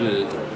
இன்று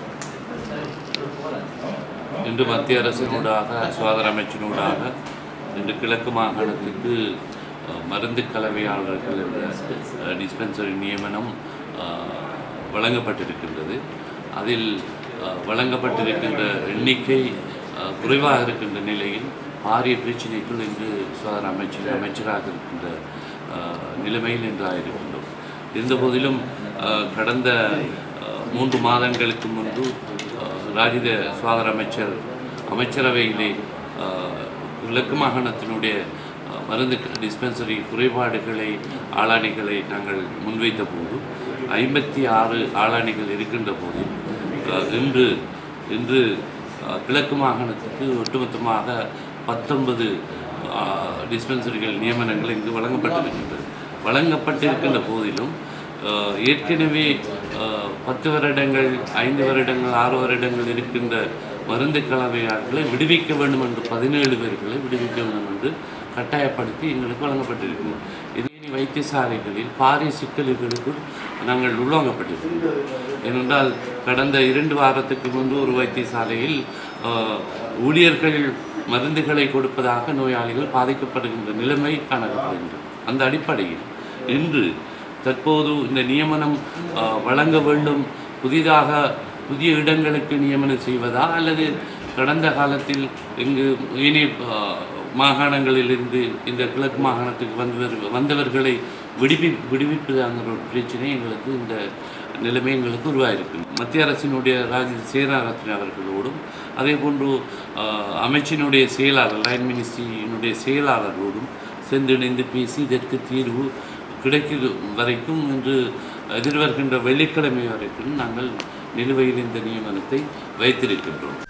இன்று மத்திய அரசினூடாக சுகாதார அமைச்சினூடாக இன்று கிழக்கு மாகாணத்துக்கு அஹ், மருந்து கலவையாளர்கள் என்ற டிஸ்பென்சரி நியமனம் அஹ், வழங்கப்பட்டிருக்கின்றது அதில் அஹ், வழங்கப்பட்டிருக்கின்ற எண்ணிக்கை அஹ், குறைவாக இருக்கின்ற நிலையில் பாரிய பிரச்சினைக்குள் இன்று சுகாதார அமைச்சர் அமைச்சராக இருக்கின்ற அஹ், நிலைமையில் இன்று ஆயிருக்கின்றோம் இருந்தபோதிலும் அஹ், கடந்த அஹ், மூன்று மாதங்களுக்கு முன்பு அஹ், ராஜித சுகாதார அமைச்சர் அமைச்சரவையிலே அஹ், கிழக்கு மாகாணத்தினுடைய அஹ், மருந்து டிஸ்பென்சரி குறைபாடுகளை ஆளாணிகளை நாங்கள் முன்வைத்த போது ஐம்பத்தி ஆறு ஆளாணிகள் இருக்கின்ற போது அஹ், இன்று இன்று அஹ், கிழக்கு மாகாணத்துக்கு ஒட்டுமொத்தமாக பத்தொன்பது டிஸ்பென்சரிகள் நியமனங்கள் இங்கு வழங்கப்பட்டிருக்கின்றது வழங்கப்பட்டிருக்கின்ற போதிலும் அஹ், ஏற்கனவே அஹ், பத்து வருடங்கள் ஐந்து வருடங்கள் ஆறு வருடங்கள் இருக்கின்ற மருந்து கலவையாளர்களை விடுவிக்க வேண்டும் என்று பதினேழு பேர்களை விடுவிக்க வேண்டும் என்று கட்டாயப்படுத்தி எங்களுக்கு வழங்கப்பட்டிருக்கிறது இதே வைத்தியசாலைகளில் பாரிய சிக்கல்களுக்குள் நாங்கள் உள்வாங்கப்பட்டிருக்கிறோம் ஏனென்றால் கடந்த இரண்டு வாரத்துக்கு முன்பு ஒரு வைத்தியசாலையில் அஹ், ஊழியர்கள் மருந்துகளை கொடுப்பதாக நோயாளிகள் பாதிக்கப்படுகின்ற நிலைமை காணப்படுகின்றது அந்த அடிப்படையில் இன்று தற்போது இந்த நியமனம் அஹ், வழங்க வேண்டும் புதிதாக புதிய இடங்களுக்கு நியமனம் செய்வதா அல்லது கடந்த காலத்தில் இங்கு இனி அஹ், மாகாணங்களிலிருந்து இந்த கிழக்கு மாகாணத்துக்கு வந்தவர் வந்தவர்களை விடுவி விடுவிப்பதாங்கிற ஒரு பிரச்சனை எங்களுக்கு இந்த நிலைமை எங்களுக்கு உருவாயிருக்கு மத்திய அரசினுடைய ராஜ சேனாரத்ன அவர்களோடும் அதே போன்று அஹ், அமைச்சினுடைய செயலாளர் லைன் மினிஸ்ட்ரியினுடைய செயலாளரோடும் சென்றிணைந்து பேசி இதற்கு தீர்வு கிடைக்கும் வரைக்கும் இன்று எதிர்வருகின்ற வெள்ளிக்கிழமை வரைக்கும் நாங்கள் நிலுவையில் இந்த நியமனத்தை வைத்திருக்கின்றோம்